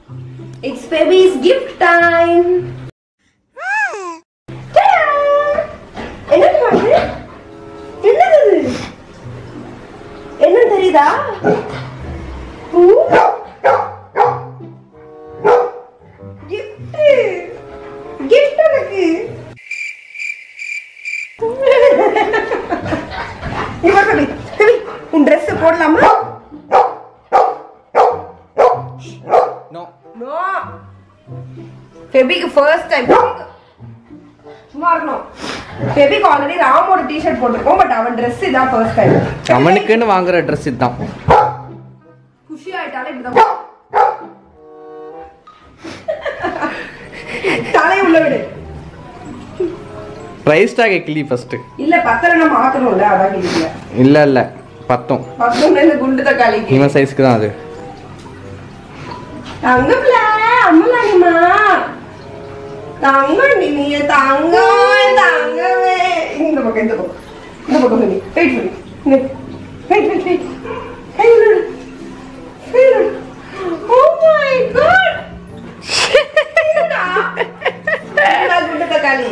It's babies gift time என்னது அது? என்னது இது? என்ன தெரியுதா ஊ. gift gift எனக்கு இங்க பாரு baby. baby, உன் Dress போடலாமா நோ நோ ஃபெபிக்கு ஃபர்ஸ்ட் டைம் சும்மா இருக்கணும் ஃபெபிக்கு ஆல்ரெடி ராமோட டிஷர்ட் போட்டிருக்கோம் பட் அவன் Dress இதான் ஃபர்ஸ்ட் டைம் அவனுக்குன்னு வாங்குற ட்ரெஸ் இதுதான் குஷி ஆயிட்டாலே இப்படிதான் தலை உள்ள விடு ப்ரைஸ் டாகை கிளி ஃபர்ஸ்ட் இல்ல பத்தரை நம்ம மாத்தணும்ல அதான் கேட்கல இல்ல இல்ல பத்தும் பத்தொன்னு இந்த குண்டு தக்காளிக்கு இவன் சைஸ்க்கு தான் அது தங்கம்ல அம்மலானிமா தங்கம் நீ நீ தங்கமே தங்கமே இந்த பக்கம் இந்த பக்கம் இந்த பக்கம் பண்ணி வெயிட் பண்ணி வெயிட் வெயிட் வெயிட் கை விடு கை விடு ஓ மை காட் குண்டு தக்காளி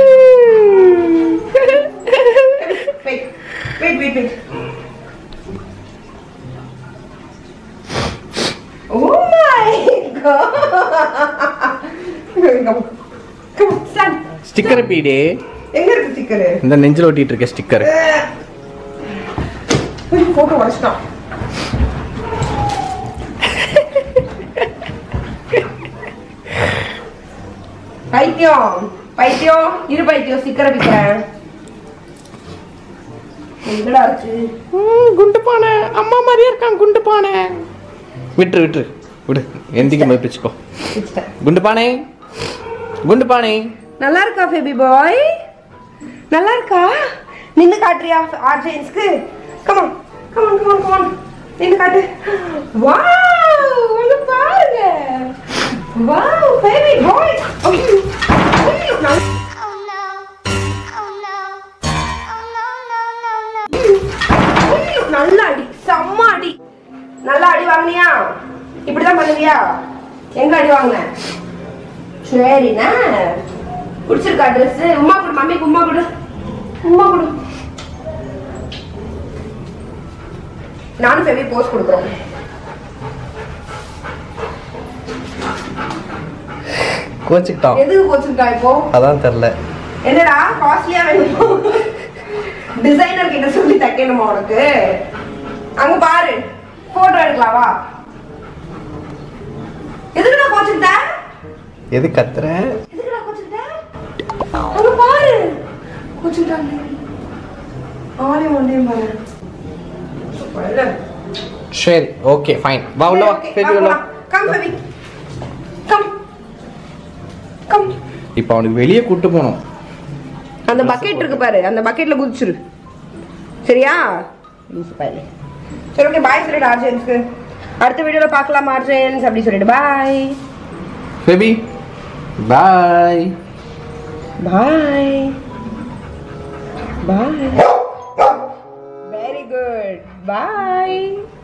wait wait wait wait Oh my god! Come on. Come on, stand. Sticker பீடே எங்க இருக்கு ஸ்டிக்கரு இந்த நெஞ்சில் ஒட்டிட்டு இருக்க ஸ்டிக்கர் போட்டோ உடச்சிட்டான் பைத்தியம் பைத்தியம் இரு பைத்தியம் ஸ்டிக்கரை பிக்கிறேன் எங்கடா இருக்கு குண்டு பானை அம்மா மாதிரியே இருக்கான் குண்டு பானை விட்டுரு விட்டுரு விடு எந்திக்கு போய் பிச்சுக்கோ பிச்சிட்டேன். குண்டு பானை குண்டு பானை நல்லா இருக்கா பேபி பாய் நல்லா இருக்கா நின்னு காட்டுறியா ஆர்ஜென்ஸ்க்கு கமான் கமான் கமான் கமான் நின்னு காட்டு வாவ் வந்து பாருங்க வாவ் பேபி பாய் ஐயோ ஐயோ நான் Oh no. Oh no. Oh no, no, no, no. ஐயோ, நல்ல அடி செம்ம அடி நல்ல அடி வாங்குனியா இப்படிதான் பண்ணுவியா எங்க அடி வாங்கின சரிண்ணா பிடிச்சிருக்கா ட்ரெஸ் உமா கொடு மம்மிக்கு உமா கொடு உமா கொடு நானும் ஃபெவி போஸ்ட் கொடுக்குறோம் கோச்சிக்கிட்டான் எதுக்கு போச்சிருக்கா இப்போ அதான் தெரில என்னடா காஸ்ட்லியா வேணும் டிசைனர் கிட்ட சொல்லி தைக்கணுமா உனக்கு அங்க பாரு போட்டோ எடுக்கலாம் வா எதுக்குடா கோச்சுக்கிட்ட எது கத்துற எதுக்குடா கோச்சுக்கிட்ட அங்க பாரு கோச்சுக்கிட்டாங்க ஆளே ஒன்றே பாரு இல்ல சரி ஓகே ஃபைன் வா உள்ள வா பேபி உள்ள வா கம் பேபி கம் கம் இப்போ அவனுக்கு வெளியே கூட்டு போகணும் அந்த பக்கெட் இருக்கு பாரு அந்த பக்கெட்ல குதிச்சிரு சரியா லூசு பயலே. சரி ஓகே பாய் சொல்லிடு ஆர்ஜென்ஸ்க்கு அடுத்த வீடியோல பார்க்கலாம் ஆர்ஜென்ஸ் அப்படி சொல்லிடு boy baby boy boy boy very good பாய்